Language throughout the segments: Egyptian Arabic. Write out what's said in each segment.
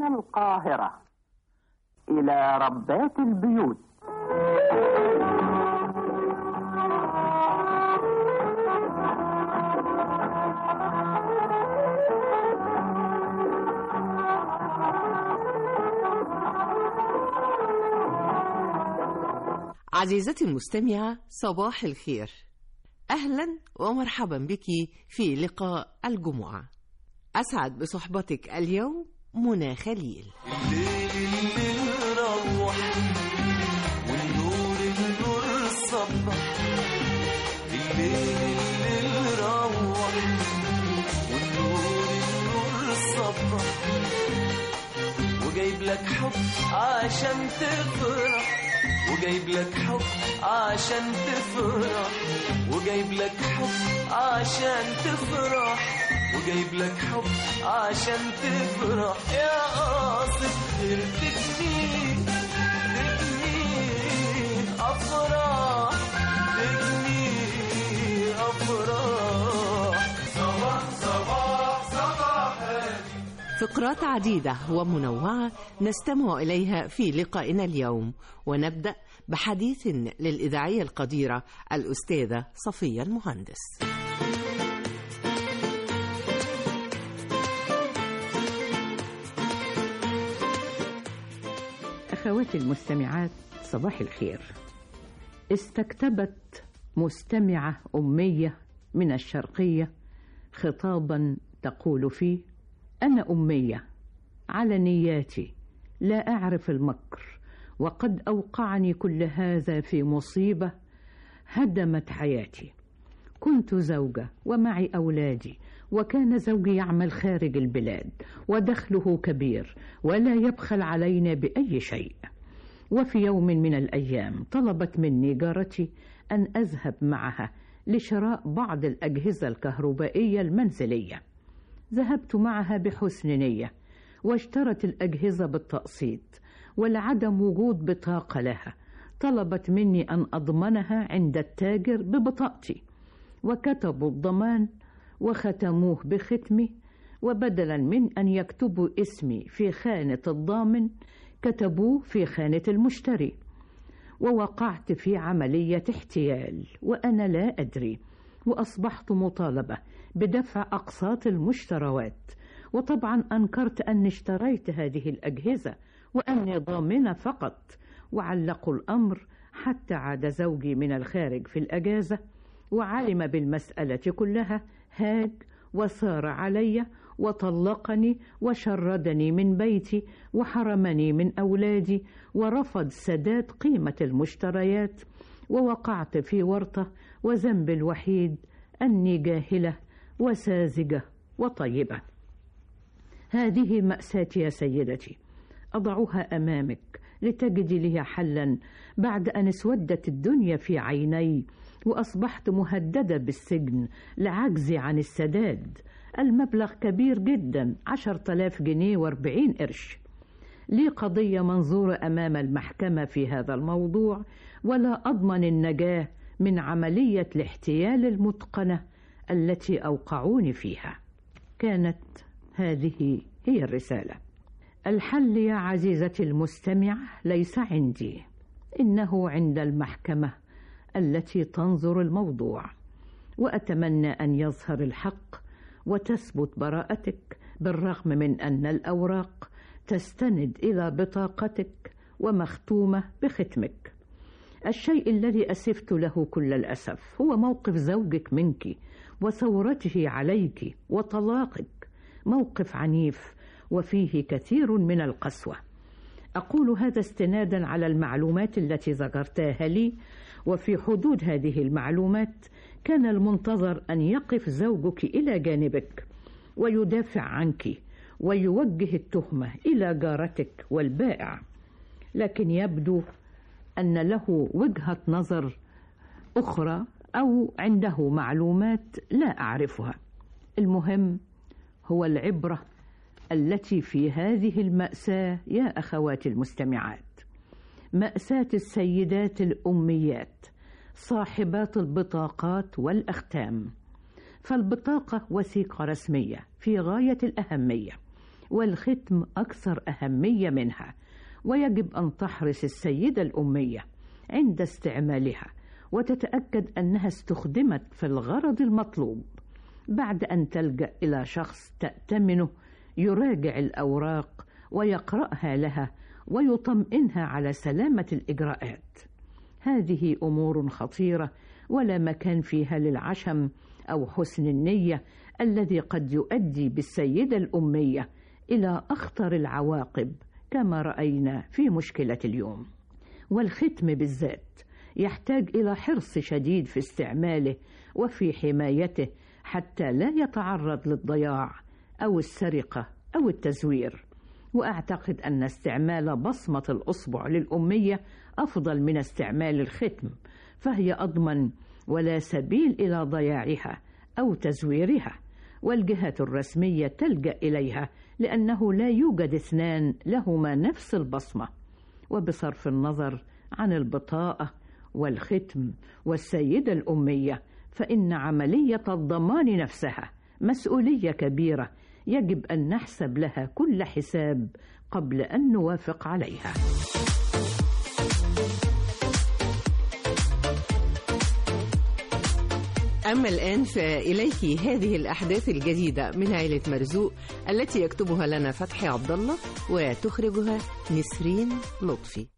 القاهرة إلى ربات البيوت عزيزتي المستمعة صباح الخير أهلا ومرحبا بك في لقاء الجمعة أسعد بصحبتك اليوم منى خليل الليل الليل روح والنور النور صبح الليل الليل روح والنور النور صبح وجايب لك حب عشان تفرح وجايب لك حب عشان تفرح وجايب لك حب عشان تفرح وجايب لك حب عشان تفرح يا قاصد غير تجني تجني افراح تجني افراح صباح صباح صباح فقرات عديدة ومنوعة نستمع إليها في لقائنا اليوم ونبدأ بحديث للإذاعية القديرة الأستاذة صفية المهندس أخواتي المستمعات صباح الخير استكتبت مستمعة أمية من الشرقية خطابا تقول فيه أنا أمية على نياتي لا أعرف المكر وقد أوقعني كل هذا في مصيبة هدمت حياتي كنت زوجة ومعي أولادي وكان زوجي يعمل خارج البلاد ودخله كبير ولا يبخل علينا بأي شيء وفي يوم من الأيام طلبت مني جارتي أن أذهب معها لشراء بعض الأجهزة الكهربائية المنزلية ذهبت معها بحسن نية واشترت الأجهزة بالتقسيط ولعدم وجود بطاقة لها طلبت مني أن أضمنها عند التاجر ببطاقتي وكتبوا الضمان وختموه بختمي وبدلا من أن يكتبوا اسمي في خانة الضامن كتبوه في خانة المشتري ووقعت في عملية احتيال وأنا لا أدري وأصبحت مطالبة بدفع أقساط المشتروات وطبعا أنكرت أني اشتريت هذه الأجهزة وأني ضامنة فقط وعلقوا الأمر حتى عاد زوجي من الخارج في الأجازة وعلم بالمسألة كلها هاج وسار علي وطلقني وشردني من بيتي وحرمني من أولادي ورفض سداد قيمة المشتريات ووقعت في ورطة وذنب الوحيد أني جاهلة وساذجة وطيبة هذه مأساتي يا سيدتي أضعها أمامك لتجدي لي حلا بعد أن اسودت الدنيا في عيني وأصبحت مهددة بالسجن لعجزي عن السداد المبلغ كبير جدا عشرة آلاف جنيه واربعين قرش لي قضية منظورة أمام المحكمة في هذا الموضوع ولا أضمن النجاة من عملية الاحتيال المتقنة التي أوقعوني فيها كانت هذه هي الرسالة الحل يا عزيزتي المستمع ليس عندي إنه عند المحكمة التي تنظر الموضوع وأتمنى أن يظهر الحق وتثبت براءتك بالرغم من أن الأوراق تستند إلى بطاقتك ومختومة بختمك الشيء الذي أسفت له كل الأسف هو موقف زوجك منك وثورته عليك وطلاقك موقف عنيف وفيه كثير من القسوة أقول هذا استنادا على المعلومات التي ذكرتها لي وفي حدود هذه المعلومات كان المنتظر أن يقف زوجك إلى جانبك ويدافع عنك ويوجه التهمة إلى جارتك والبائع لكن يبدو أن له وجهة نظر أخرى أو عنده معلومات لا أعرفها المهم هو العبرة التي في هذه المأساة يا أخواتي المستمعات مأساة السيدات الأميات صاحبات البطاقات والأختام فالبطاقة وثيقة رسمية في غاية الأهمية والختم أكثر أهمية منها ويجب أن تحرص السيدة الأمية عند استعمالها وتتأكد أنها استخدمت في الغرض المطلوب بعد أن تلجأ إلى شخص تأتمنه يراجع الأوراق ويقرأها لها ويطمئنها على سلامة الإجراءات هذه أمور خطيرة ولا مكان فيها للعشم أو حسن النية الذي قد يؤدي بالسيدة الأمية إلى أخطر العواقب كما رأينا في مشكلة اليوم والختم بالذات يحتاج إلى حرص شديد في استعماله وفي حمايته حتى لا يتعرض للضياع أو السرقة أو التزوير وأعتقد أن استعمال بصمة الأصبع للأمية أفضل من استعمال الختم فهي أضمن ولا سبيل إلى ضياعها أو تزويرها والجهات الرسمية تلجأ إليها لأنه لا يوجد اثنان لهما نفس البصمة وبصرف النظر عن البطاقة والختم والسيدة الأمية فإن عملية الضمان نفسها مسؤولية كبيرة يجب أن نحسب لها كل حساب قبل أن نوافق عليها أما الآن فإليك هذه الأحداث الجديدة من عائلة مرزوق التي يكتبها لنا فتحي عبد الله وتخرجها نسرين لطفي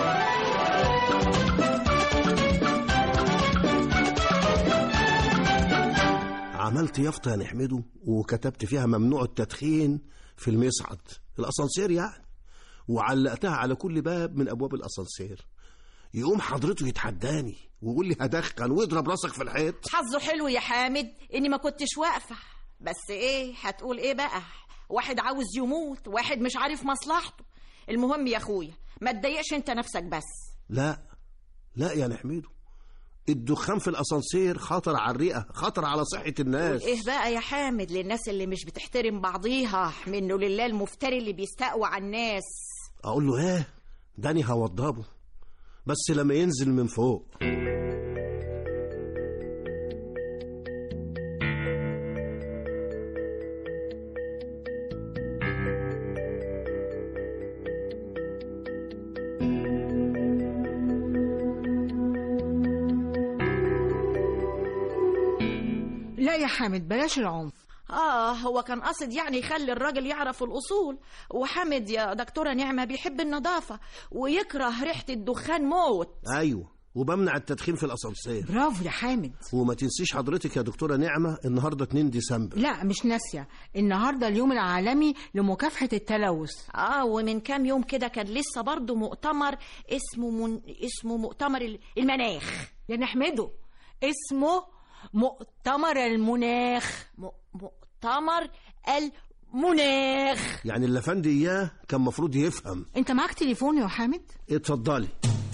عملت يافطة يا نحمده وكتبت فيها ممنوع التدخين في المصعد الأسانسير يعني وعلقتها على كل باب من أبواب الأسانسير يقوم حضرته يتحداني ويقول لي هدخن واضرب راسك في الحيط حظه حلو يا حامد اني ما كنتش واقفه بس ايه هتقول ايه بقى واحد عاوز يموت واحد مش عارف مصلحته المهم يا اخويا ما تضايقش انت نفسك بس لا لا يا نحمده الدخان في الأسانسير خطر على الرئة خطر على صحة الناس ايه بقى يا حامد للناس اللي مش بتحترم بعضيها منه لله المفتري اللي بيستقوى على الناس أقول له إيه داني هوضبه بس لما ينزل من فوق لا يا حامد بلاش العنف اه هو كان قاصد يعني يخلي الراجل يعرف الاصول وحامد يا دكتوره نعمه بيحب النظافه ويكره ريحه الدخان موت أيوه وبمنع التدخين في الأسانسير برافو يا حامد وما تنسيش حضرتك يا دكتورة نعمة النهاردة 2 ديسمبر لا مش ناسية النهاردة اليوم العالمي لمكافحة التلوث اه ومن كام يوم كده كان لسه برضه مؤتمر اسمه من... اسمه مؤتمر ال- المناخ يا نحمده اسمه مؤتمر المناخ م... مؤتمر المناخ يعني اللفندي إياه كان مفروض يفهم انت معاك تليفون يا حامد اتفضلي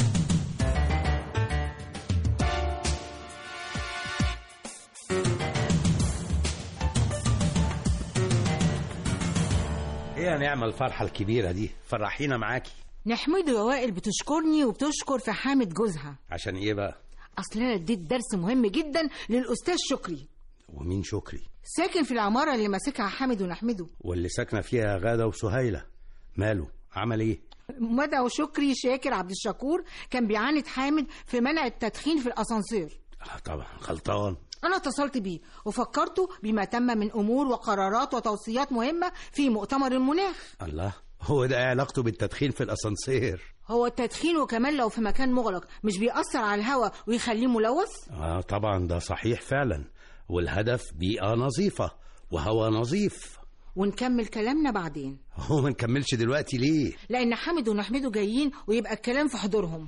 ايه يا نعمة الفرحة الكبيرة دي فرحينا معاكي نحمده يا وائل بتشكرني وبتشكر في حامد جوزها عشان ايه بقى اصل انا اديت درس مهم جدا للاستاذ شكري ومين شكري ساكن في العمارة اللي ماسكها حامد ونحمده واللي ساكنة فيها غادة وسهيلة ماله عمل ايه مدى وشكري شاكر عبد الشكور كان بيعاند حامد في منع التدخين في الاسانسير آه طبعا غلطان أنا اتصلت بيه وفكرته بما تم من أمور وقرارات وتوصيات مهمة في مؤتمر المناخ الله هو ده إيه علاقته بالتدخين في الاسانسير هو التدخين وكمان لو في مكان مغلق مش بيأثر على الهواء ويخليه ملوث اه طبعا ده صحيح فعلا والهدف بيئة نظيفة وهواء نظيف ونكمل كلامنا بعدين هو ما نكملش دلوقتي ليه لأن حامد ونحمده جايين ويبقى الكلام في حضورهم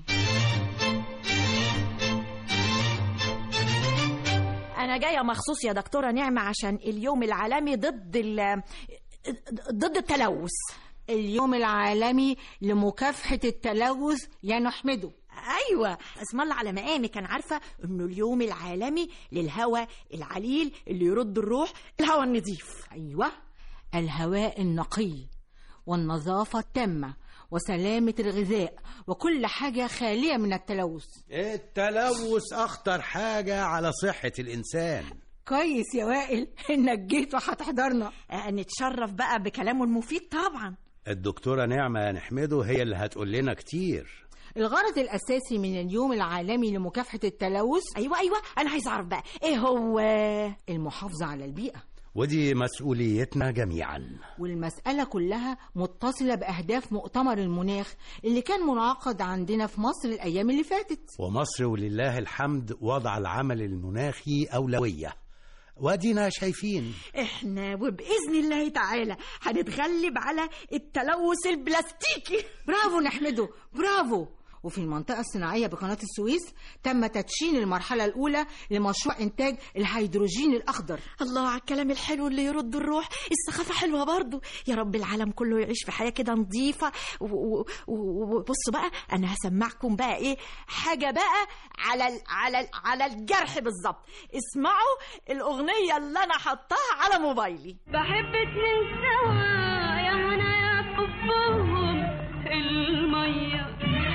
انا جايه مخصوص يا دكتوره نعمه عشان اليوم العالمي ضد ال... ضد التلوث اليوم العالمي لمكافحة التلوث يا نحمده ايوه اسم الله على مقامك انا عارفه انه اليوم العالمي للهواء العليل اللي يرد الروح الهواء النظيف أيوة الهواء النقي والنظافة التامة وسلامة الغذاء وكل حاجة خالية من التلوث التلوث اخطر حاجة على صحة الانسان كويس يا وائل انك جيت وهتحضرنا آه، نتشرف بقى بكلامه المفيد طبعا الدكتورة نعمة نحمده هي اللي هتقول لنا كتير الغرض الاساسي من اليوم العالمي لمكافحه التلوث ايوه ايوه انا عايز اعرف بقى ايه هو المحافظه على البيئه ودي مسؤوليتنا جميعا والمسألة كلها متصلة بأهداف مؤتمر المناخ اللي كان منعقد عندنا في مصر الأيام اللي فاتت ومصر ولله الحمد وضع العمل المناخي أولوية وادينا شايفين احنا وباذن الله تعالى هنتغلب على التلوث البلاستيكي برافو نحمده برافو وفي المنطقة الصناعية بقناة السويس تم تدشين المرحلة الأولى لمشروع إنتاج الهيدروجين الأخضر الله على الكلام الحلو اللي يرد الروح الثقافة حلوة برضو يا رب العالم كله يعيش في حياة كده نظيفة وبصوا بقى أنا هسمعكم بقى إيه حاجة بقى على ال على ال على الجرح بالظبط اسمعوا الأغنية اللي أنا حطاها على موبايلي بحب اتنين سوا يا هنا يا حبهم المية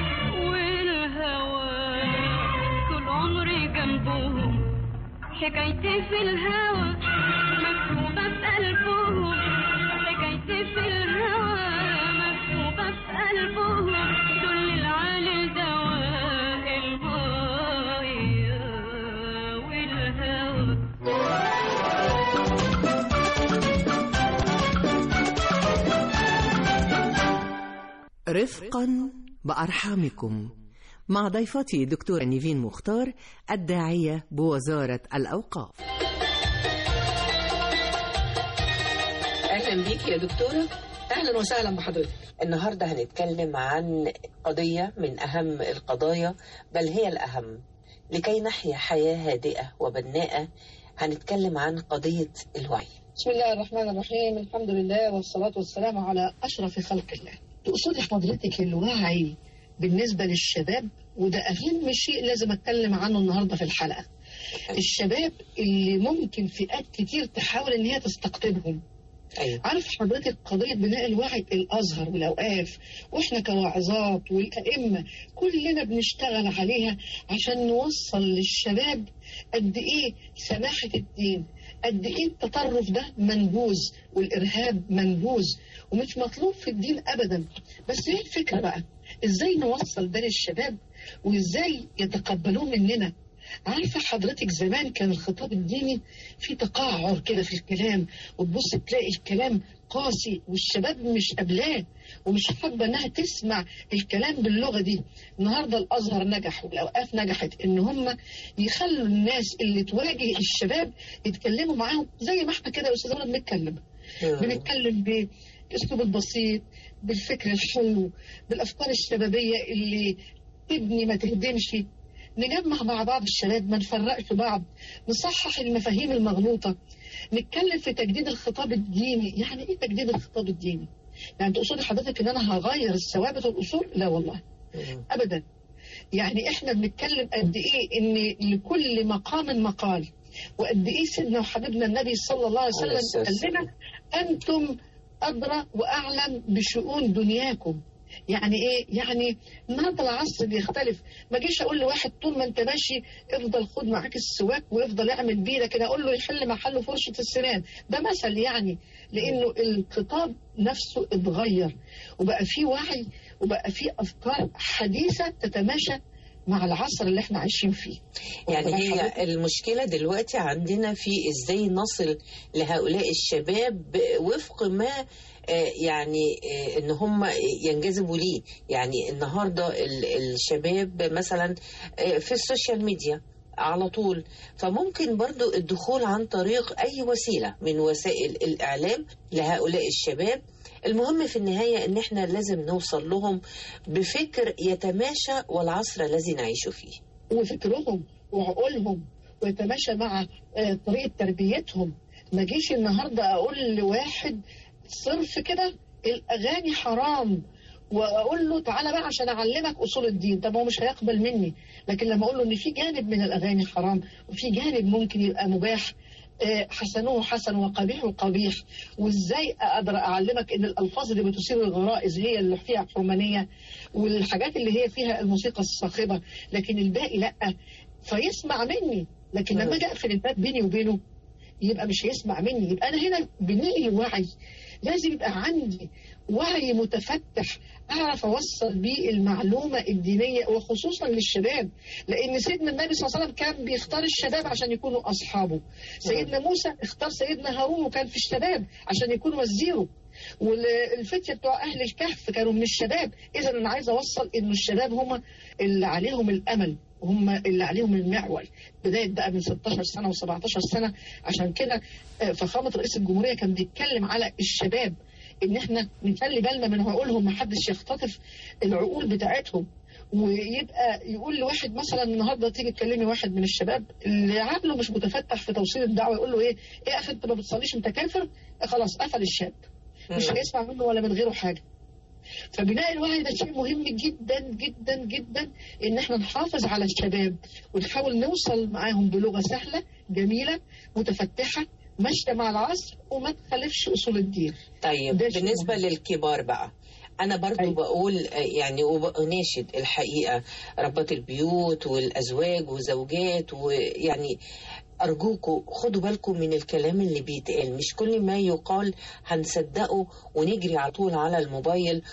والهوى طول عمري جنبهم حكايتي في الهوى مكتوبة في قلبهم حكايتي في الهوى مكتوبة في قلبهم دول العالي دواء المية والهوى رفقا بأرحامكم مع ضيفتي دكتورة نيفين مختار الداعية بوزارة الأوقاف اهلا بيك يا دكتوره اهلا وسهلا بحضرتك النهارده هنتكلم عن قضيه من اهم القضايا بل هي الاهم لكي نحيا حياه هادئه وبناءه هنتكلم عن قضيه الوعي بسم الله الرحمن الرحيم الحمد لله والصلاة والسلام على أشرف خلق الله تقصدي حضرتك الوعي بالنسبة للشباب وده أهم شيء لازم أتكلم عنه النهاردة في الحلقة الشباب اللي ممكن فئات كتير تحاول إن هي تستقطبهم أيوة. عارف حضرتك قضية بناء الوعي الأزهر والأوقاف وإحنا كواعظات والأئمة كلنا بنشتغل عليها عشان نوصل للشباب قد إيه سماحة الدين قد إيه التطرف ده منبوذ والإرهاب منبوذ ومش مطلوب في الدين أبدا بس إيه الفكرة بقى إزاي نوصل ده للشباب وإزاي يتقبلوه مننا عارفة حضرتك زمان كان الخطاب الديني في تقعر كده في الكلام وتبص تلاقي الكلام قاسي والشباب مش قابلاه ومش حابة انها تسمع الكلام باللغة دي النهاردة الازهر نجح والاوقاف نجحت ان هم يخلوا الناس اللي تواجه الشباب يتكلموا معاهم زي ما احنا كده يا استاذ ولد بنتكلم بنتكلم بالاسلوب البسيط بالفكر الحلو بالافكار الشبابية اللي تبني ما تهدمش نجمع مع بعض الشباب ما نفرقش بعض نصحح المفاهيم المغلوطة نتكلم في تجديد الخطاب الديني يعني ايه تجديد الخطاب الديني يعني تقصدي حضرتك ان انا هغير الثوابت والاصول لا والله ابدا يعني احنا بنتكلم قد ايه ان لكل مقام مقال وقد ايه سيدنا وحبيبنا النبي صلى الله عليه وسلم قال لنا انتم ادرى واعلم بشؤون دنياكم يعني ايه يعني النهارده العصر بيختلف ما جيش اقول لواحد طول ما انت ماشي افضل خد معاك السواك وافضل اعمل بيه لكن اقول له يحل محله فرشه السنان ده مثل يعني لانه الخطاب نفسه اتغير وبقى فيه وعي وبقى فيه افكار حديثه تتماشى مع العصر اللي احنا عايشين فيه يعني هي المشكلة دلوقتي عندنا في ازاي نصل لهؤلاء الشباب وفق ما يعني ان هم ينجذبوا ليه يعني النهارده الشباب مثلا في السوشيال ميديا على طول فممكن برضو الدخول عن طريق اي وسيله من وسائل الاعلام لهؤلاء الشباب المهم في النهايه ان احنا لازم نوصل لهم بفكر يتماشى والعصر الذي نعيش فيه وفكرهم وعقولهم ويتماشى مع طريقه تربيتهم ما جيش النهارده اقول لواحد صرف كده الاغاني حرام واقول له تعالى بقى عشان اعلمك اصول الدين طب هو مش هيقبل مني لكن لما اقول له ان في جانب من الاغاني حرام وفي جانب ممكن يبقى مباح حسنه حسن وقبيحه قبيح وازاي اقدر اعلمك ان الالفاظ اللي بتثير الغرائز هي اللي فيها حرمانيه والحاجات اللي هي فيها الموسيقى الصاخبه لكن الباقي لا فيسمع مني لكن لما اجي اقفل الباب بيني وبينه يبقى مش هيسمع مني يبقى انا هنا بناء الوعي لازم يبقى عندي وعي متفتح اعرف اوصل بيه المعلومه الدينيه وخصوصا للشباب لان سيدنا النبي صلى الله عليه وسلم كان بيختار الشباب عشان يكونوا اصحابه سيدنا موسى اختار سيدنا هارون وكان في الشباب عشان يكون وزيره والفتية بتوع أهل الكهف كانوا من الشباب إذا أنا عايز أوصل إنه الشباب هم اللي عليهم الأمل هم اللي عليهم المعول بداية بقى من 16 سنة و17 سنة عشان كده آه، فخامة رئيس الجمهورية كان بيتكلم على الشباب إن إحنا نخلي بالنا من عقولهم محدش يختطف العقول بتاعتهم ويبقى يقول لواحد مثلا النهارده تيجي تكلمي واحد من الشباب اللي عقله مش متفتح في توصيل الدعوه يقول له ايه؟ ايه يا اخي انت ما بتصليش انت كافر؟ خلاص قفل الشاب مش مم. هيسمع منه ولا من غيره حاجه. فبناء الوعي ده شيء مهم جدا جدا جدا ان احنا نحافظ على الشباب ونحاول نوصل معاهم بلغه سهله جميله متفتحه ماشيه مع العصر وما تخالفش اصول الدين. طيب ده شيء بالنسبة للكبار بقى أنا برضو أيوة. بقول آه، يعني وبناشد الحقيقة ربات البيوت والأزواج وزوجات ويعني أرجوكوا خدوا بالكم من الكلام اللي بيتقال مش كل ما يقال هنصدقه ونجري على طول على الموبايل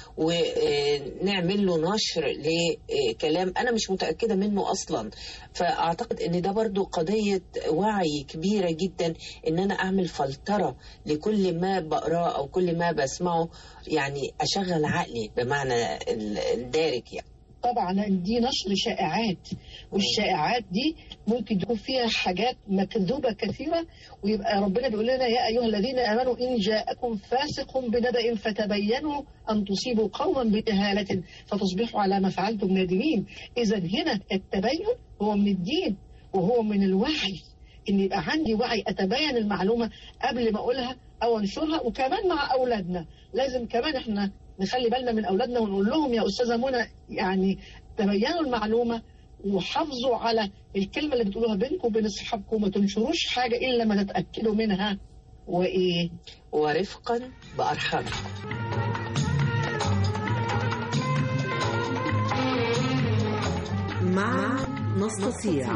ونعمل له نشر لكلام أنا مش متأكدة منه أصلا فأعتقد أن ده برضو قضية وعي كبيرة جدا أن أنا أعمل فلترة لكل ما بقراه أو كل ما بسمعه يعني أشغل عقلي بمعنى ال- الدارج يعني طبعا دي نشر شائعات والشائعات دي ممكن تكون فيها حاجات مكذوبة كثيرة ويبقى ربنا بيقول لنا يا أيها الذين آمنوا إن جاءكم فاسق بنبأ فتبينوا أن تصيبوا قوما بجهالة فتصبحوا على ما فعلتم نادمين إذا هنا التبين هو من الدين وهو من الوعي إن يبقى عندي وعي أتبين المعلومة قبل ما أقولها أو أنشرها وكمان مع أولادنا لازم كمان إحنا نخلي بالنا من أولادنا ونقول لهم يا أستاذة منى يعني تبينوا المعلومة وحافظوا على الكلمة اللي بتقولوها بينكم وبين أصحابكم ما تنشروش حاجة إلا ما تتأكدوا منها وإيه ورفقا بأرحامكم مع نستطيع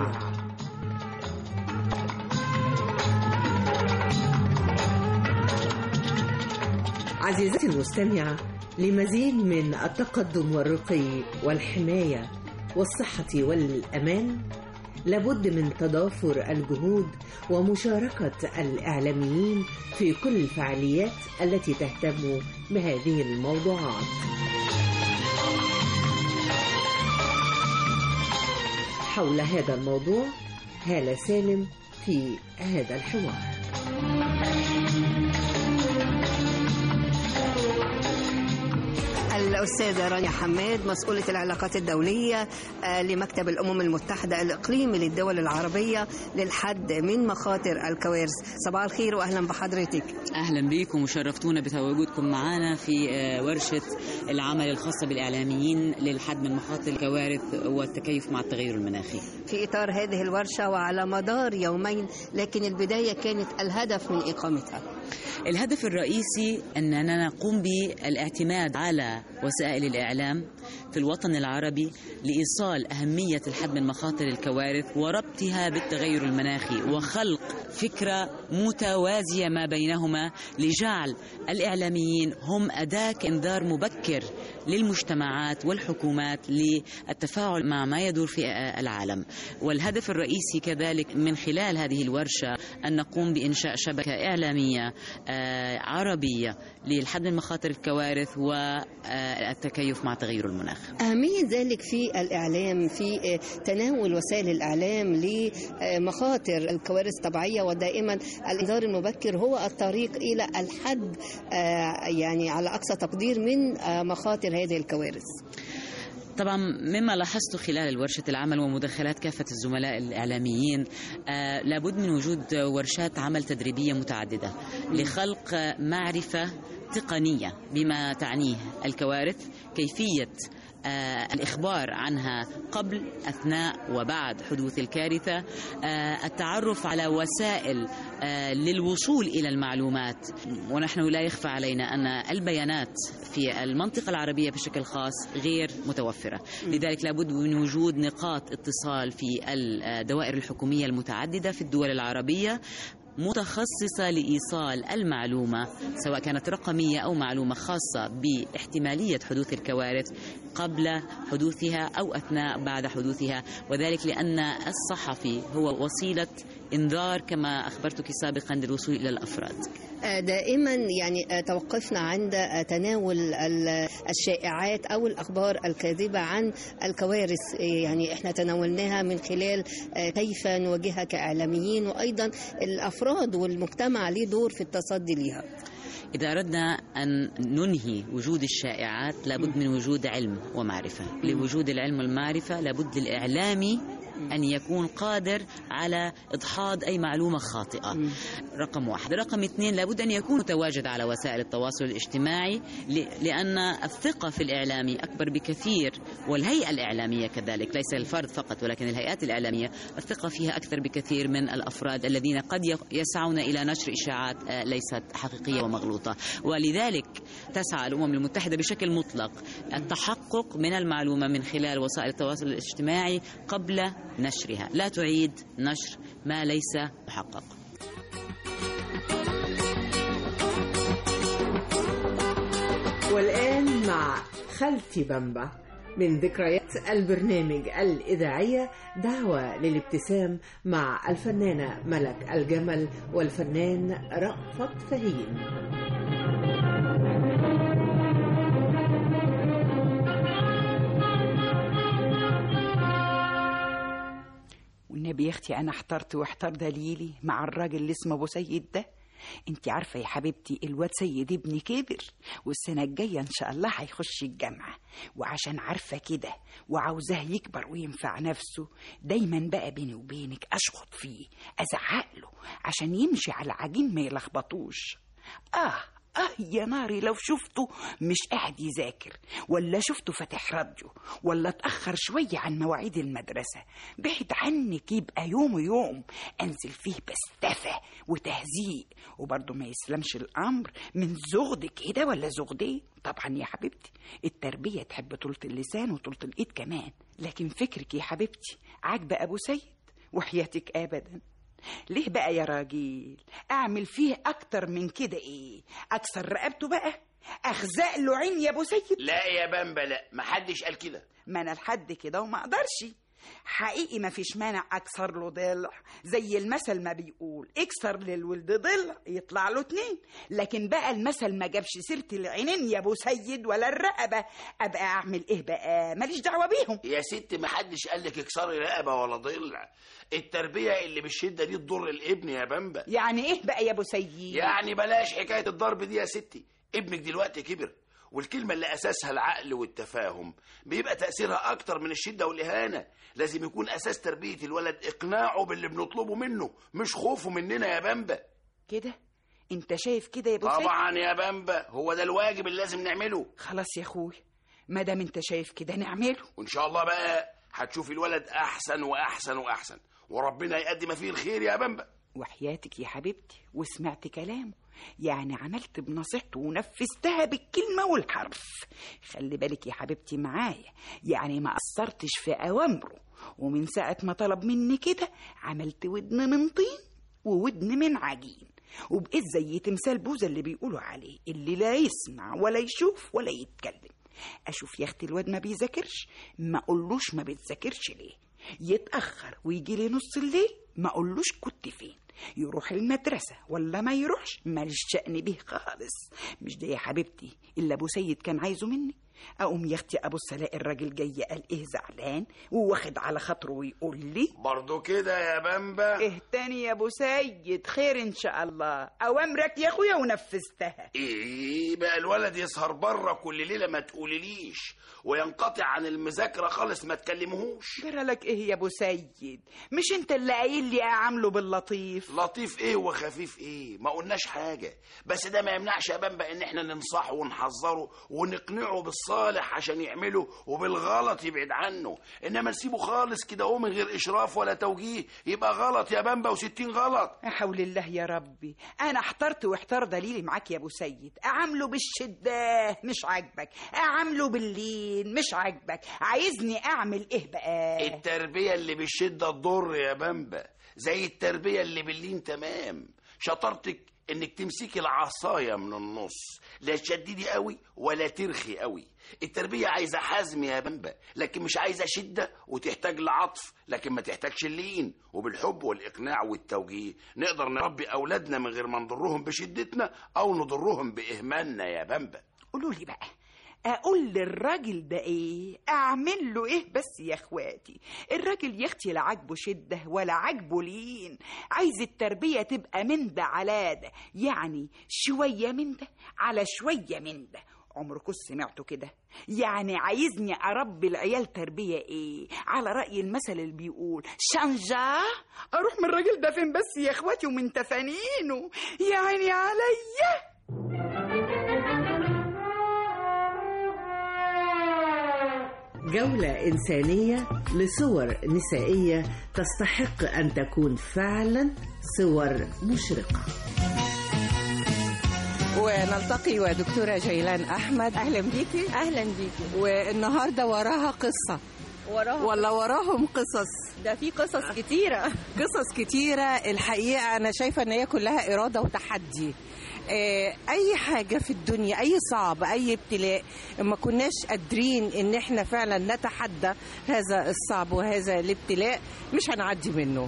عزيزتي المستمعة لمزيد من التقدم والرقي والحماية والصحة والأمان لابد من تضافر الجهود ومشاركة الإعلاميين في كل الفعاليات التي تهتم بهذه الموضوعات حول هذا الموضوع هالة سالم في هذا الحوار الأستاذة رانيا حماد مسؤولة العلاقات الدولية آه، لمكتب الأمم المتحدة الإقليمي للدول العربية للحد من مخاطر الكوارث صباح الخير وأهلا بحضرتك اهلا بكم وشرفتونا بتواجدكم معنا في آه، ورشه العمل الخاصه بالاعلاميين للحد من مخاطر الكوارث والتكيف مع التغير المناخي. في إطار هذه الورشة وعلى مدار يومين لكن البداية كانت الهدف من إقامتها الهدف الرئيسي اننا نقوم بالاعتماد على وسائل الاعلام في الوطن العربي لايصال اهميه الحد من مخاطر الكوارث وربطها بالتغير المناخي وخلق فكره متوازيه ما بينهما لجعل الاعلاميين هم اداه انذار مبكر للمجتمعات والحكومات للتفاعل مع ما يدور في العالم والهدف الرئيسي كذلك من خلال هذه الورشه ان نقوم بانشاء شبكه اعلاميه آه، عربيه للحد من مخاطر الكوارث والتكيف مع تغير المناخ أهمية ذلك في الإعلام في آه، تناول وسائل الإعلام لمخاطر الكوارث الطبيعية ودائما الإنذار المبكر هو الطريق إلى الحد آه، يعني على أقصى تقدير من آه، مخاطر هذه الكوارث طبعا مما لاحظته خلال الورشة العمل ومداخلات كافة الزملاء الإعلاميين آه لابد من وجود ورشات عمل تدريبية متعددة لخلق آه، معرفة تقنية بما تعنيه الكوارث كيفية آه، الإخبار عنها قبل أثناء وبعد حدوث الكارثة آه، التعرف على وسائل آه، للوصول إلى المعلومات ونحن لا يخفى علينا أن البيانات في المنطقة العربية بشكل خاص غير متوفرة لذلك لابد من وجود نقاط اتصال في الدوائر الحكومية المتعددة في الدول العربية متخصصة لإيصال المعلومة سواء كانت رقمية أو معلومة خاصة باحتمالية حدوث الكوارث قبل حدوثها أو أثناء بعد حدوثها وذلك لأن الصحفي هو وسيلة إنذار كما أخبرتك سابقا للوصول إلى الأفراد آه، دائما يعني آه، توقفنا عند آه، تناول ال- الشائعات او الاخبار الكاذبه عن الكوارث آه، يعني احنا تناولناها من خلال آه، كيف نواجهها كاعلاميين وايضا الافراد والمجتمع ليه دور في التصدي ليها إذا أردنا أن ننهي وجود الشائعات لابد من وجود علم ومعرفة لوجود العلم والمعرفة لابد للإعلامي أن يكون قادر على إدحاض أي معلومة خاطئة رقم واحد رقم اثنين لابد أن يكون متواجد على وسائل التواصل الاجتماعي ل- لأن الثقة في الإعلامي أكبر بكثير والهيئة الإعلامية كذلك ليس الفرد فقط ولكن الهيئات الإعلامية الثقة فيها أكثر بكثير من الأفراد الذين قد ي- يسعون إلى نشر إشاعات آه، ليست حقيقية ومغلوطة ولذلك تسعى الأمم المتحدة بشكل مطلق التحقق من المعلومة من خلال وسائل التواصل الاجتماعي قبل نشرها لا تعيد نشر ما ليس محقق والآن مع خالتي بامبا من ذكريات البرنامج الإذاعية دعوة للابتسام مع الفنانة ملك الجمل والفنان رأفت فهيم والنبي يا اختي انا احترت واحتار دليلي مع الراجل اللي اسمه ابو سيد ده انت عارفه يا حبيبتي الواد سيد ابني كبر والسنه الجايه ان شاء الله هيخش الجامعه وعشان عارفه كده وعاوزاه يكبر وينفع نفسه دايما بقى بيني وبينك اشخط فيه ازعق له عشان يمشي على عجين ما يلخبطوش اه اه يا ناري لو شفته مش قاعد يذاكر ولا شفته فاتح راديو ولا اتأخر شوية عن مواعيد المدرسة بعد عنك يبقى يوم يوم أنزل فيه بستفة وتهزيق وبرضه ما يسلمش الأمر من زغد كده ولا زغدين طبعا يا حبيبتي التربية تحب طولة اللسان وطولة الإيد كمان لكن فكرك يا حبيبتي عاجبة أبو سيد وحياتك أبدا ليه بقى يا راجل اعمل فيه اكتر من كده ايه اكسر رقبته بقى اخزق له عين يا ابو سيد لا يا بامبا لا محدش قال كده ما انا لحد كده وما اقدرش حقيقي ما فيش مانع اكسر له ضلع زي المثل ما بيقول اكسر للولد ضلع يطلع له اتنين لكن بقى المثل ما جابش سيره العينين يا ابو سيد ولا الرقبه ابقى اعمل ايه بقى ماليش دعوه بيهم يا ست محدش قال لك اكسري رقبه ولا ضلع التربيه اللي بالشده دي تضر الابن يا بامبا يعني ايه بقى يا ابو سيد يعني بلاش حكايه الضرب دي يا ستي ابنك دلوقتي كبر والكلمة اللي أساسها العقل والتفاهم بيبقى تأثيرها أكتر من الشدة والإهانة لازم يكون أساس تربية الولد إقناعه باللي بنطلبه منه مش خوفه مننا يا بامبا كده انت شايف كده يا ابو سيد طبعا يا بامبا هو ده الواجب اللي لازم نعمله خلاص يا اخوي ما دام انت شايف كده نعمله وإن شاء الله بقى هتشوف الولد أحسن وأحسن وأحسن وربنا يقدم ما فيه الخير يا بامبا وحياتك يا حبيبتي وسمعت كلامه يعني عملت بنصيحته ونفذتها بالكلمة والحرف خلي بالك يا حبيبتي معايا يعني ما قصرتش في أوامره ومن ساعة ما طلب مني كده عملت ودن من طين وودن من عجين وبقيت زي تمثال بوزة اللي بيقولوا عليه اللي لا يسمع ولا يشوف ولا يتكلم أشوف يا أختي الواد ما بيذاكرش ما أقولوش ما بتذاكرش ليه يتأخر ويجي لي نص الليل ما أقولوش كنت فين يروح المدرسة ولا ما يروحش ماليش شأن بيه خالص مش ده يا حبيبتي إلا أبو سيد كان عايزه مني أقوم يا أختي أبص ألاقي الراجل جاي قال إيه زعلان وواخد على خاطره ويقول لي برضو كده يا بامبا إيه تاني يا أبو سيد خير إن شاء الله أوامرك يا أخويا ونفذتها إيه بقى الولد يسهر بره كل ليلة ما تقوليليش وينقطع عن المذاكرة خالص ما تكلمهوش جرى لك إيه يا أبو سيد مش أنت اللي قايل لي أعامله باللطيف لطيف ايه وخفيف ايه ما قلناش حاجة بس ده ما يمنعش يا بامبا ان احنا ننصحه ونحذره ونقنعه بالصالح عشان يعمله وبالغلط يبعد عنه انما نسيبه خالص كده هو من غير اشراف ولا توجيه يبقى غلط يا بامبا وستين غلط حول الله يا ربي انا احترت واحتار دليلي معاك يا ابو سيد اعامله بالشده مش عاجبك اعامله باللين مش عاجبك عايزني اعمل ايه بقى التربية اللي بالشدة تضر يا بامبا زي التربية اللي باللين تمام شطارتك انك تمسكي العصايه من النص لا تشددي قوي ولا ترخي قوي التربيه عايزه حزم يا بمبا لكن مش عايزه شده وتحتاج لعطف لكن ما تحتاجش اللين وبالحب والاقناع والتوجيه نقدر نربي اولادنا من غير ما نضرهم بشدتنا او نضرهم باهمالنا يا بمبا قولوا لي بقى اقول للراجل ده ايه اعمل له ايه بس يا اخواتي الراجل يا اختي لا عاجبه شده ولا عاجبه لين عايز التربيه تبقى من ده على ده يعني شويه من ده على شويه من ده عمركم سمعتوا كده يعني عايزني اربي العيال تربيه ايه على راي المثل اللي بيقول شنجا اروح من الراجل ده فين بس يا اخواتي ومن تفانينه يا عيني عليا جولة إنسانية لصور نسائية تستحق أن تكون فعلا صور مشرقة ونلتقي ودكتورة جيلان أحمد أهلا بيكي أهلا بيكي والنهاردة وراها قصة وراها ولا وراهم قصص ده في قصص كتيرة قصص كتيرة الحقيقة أنا شايفة أن هي كلها إرادة وتحدي آه، اي حاجه في الدنيا اي صعب اي ابتلاء ما كناش قادرين ان احنا فعلا نتحدى هذا الصعب وهذا الابتلاء مش هنعدي منه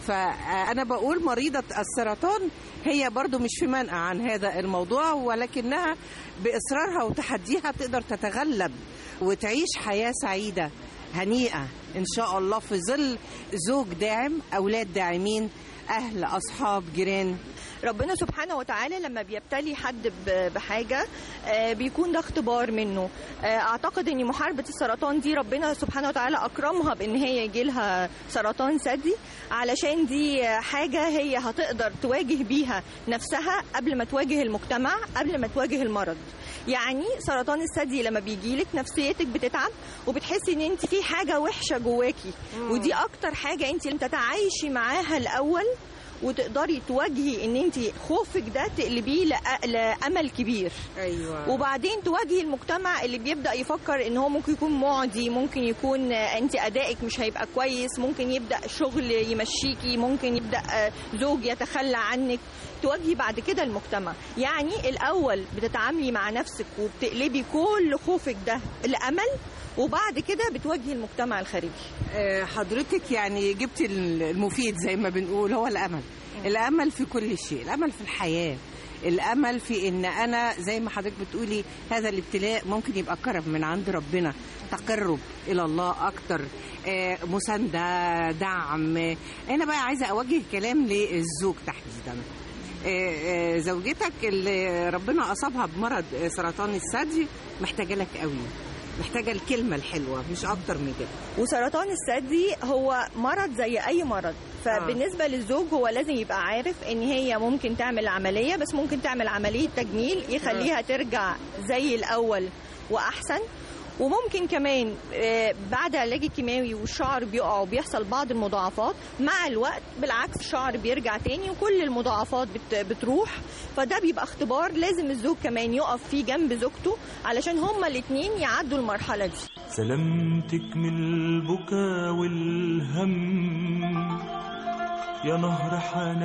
فانا بقول مريضه السرطان هي برضو مش في منأى عن هذا الموضوع ولكنها باصرارها وتحديها تقدر تتغلب وتعيش حياه سعيده هنيئه ان شاء الله في ظل زوج داعم اولاد داعمين اهل اصحاب جيران ربنا سبحانه وتعالى لما بيبتلي حد ب- بحاجة آه، بيكون ده اختبار منه آه، أعتقد أن محاربة السرطان دي ربنا سبحانه وتعالى أكرمها بأن هي يجيلها سرطان ثدي علشان دي حاجة هي هتقدر تواجه بيها نفسها قبل ما تواجه المجتمع قبل ما تواجه المرض يعني سرطان الثدي لما بيجيلك نفسيتك بتتعب وبتحسي ان انت في حاجه وحشه جواكي ودي اكتر حاجه انت لازم تتعايشي معاها الاول وتقدري تواجهي ان انت خوفك ده تقلبيه لأ- لامل كبير ايوه وبعدين تواجهي المجتمع اللي بيبدا يفكر ان هو ممكن يكون معدي ممكن يكون آه، انت ادائك مش هيبقى كويس ممكن يبدا شغل يمشيكي ممكن يبدا آه، زوج يتخلى عنك تواجهي بعد كده المجتمع يعني الاول بتتعاملي مع نفسك وبتقلبي كل خوفك ده لامل وبعد كده بتواجهي المجتمع الخارجي آه، حضرتك يعني جبت المفيد زي ما بنقول هو الامل الامل في كل شيء الامل في الحياه الامل في ان انا زي ما حضرتك بتقولي هذا الابتلاء ممكن يبقى كرم من عند ربنا تقرب الى الله اكتر آه، مسانده دعم آه، انا بقى عايزه اوجه كلام للزوج تحديدا آه، آه، زوجتك اللي ربنا اصابها بمرض آه، سرطان الثدي محتاجه لك قوي محتاجه الكلمه الحلوه مش اكتر من كده وسرطان الثدي هو مرض زي اي مرض فبالنسبه للزوج هو لازم يبقى عارف ان هي ممكن تعمل عمليه بس ممكن تعمل عمليه تجميل يخليها ترجع زي الاول واحسن وممكن كمان آه، بعد العلاج الكيماوي والشعر بيقع وبيحصل بعض المضاعفات مع الوقت بالعكس الشعر بيرجع تاني وكل المضاعفات بت- بتروح فده بيبقى اختبار لازم الزوج كمان يقف فيه جنب زوجته علشان هما الاتنين يعدوا المرحله دي سلامتك من البكا والهم يا نهر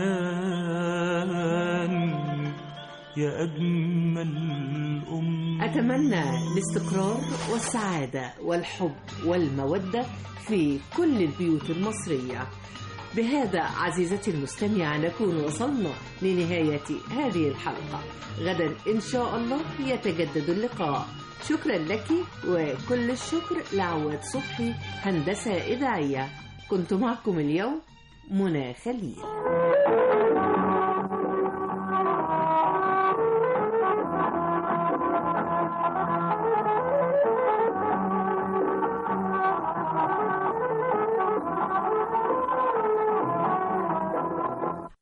حنان يا أجمل أم أتمنى الاستقرار والسعادة والحب والمودة في كل البيوت المصرية بهذا عزيزتي المستمعة نكون وصلنا لنهاية هذه الحلقة غدا إن شاء الله يتجدد اللقاء شكرا لك وكل الشكر لعواد صبحي هندسة إذاعية كنت معكم اليوم منى خليل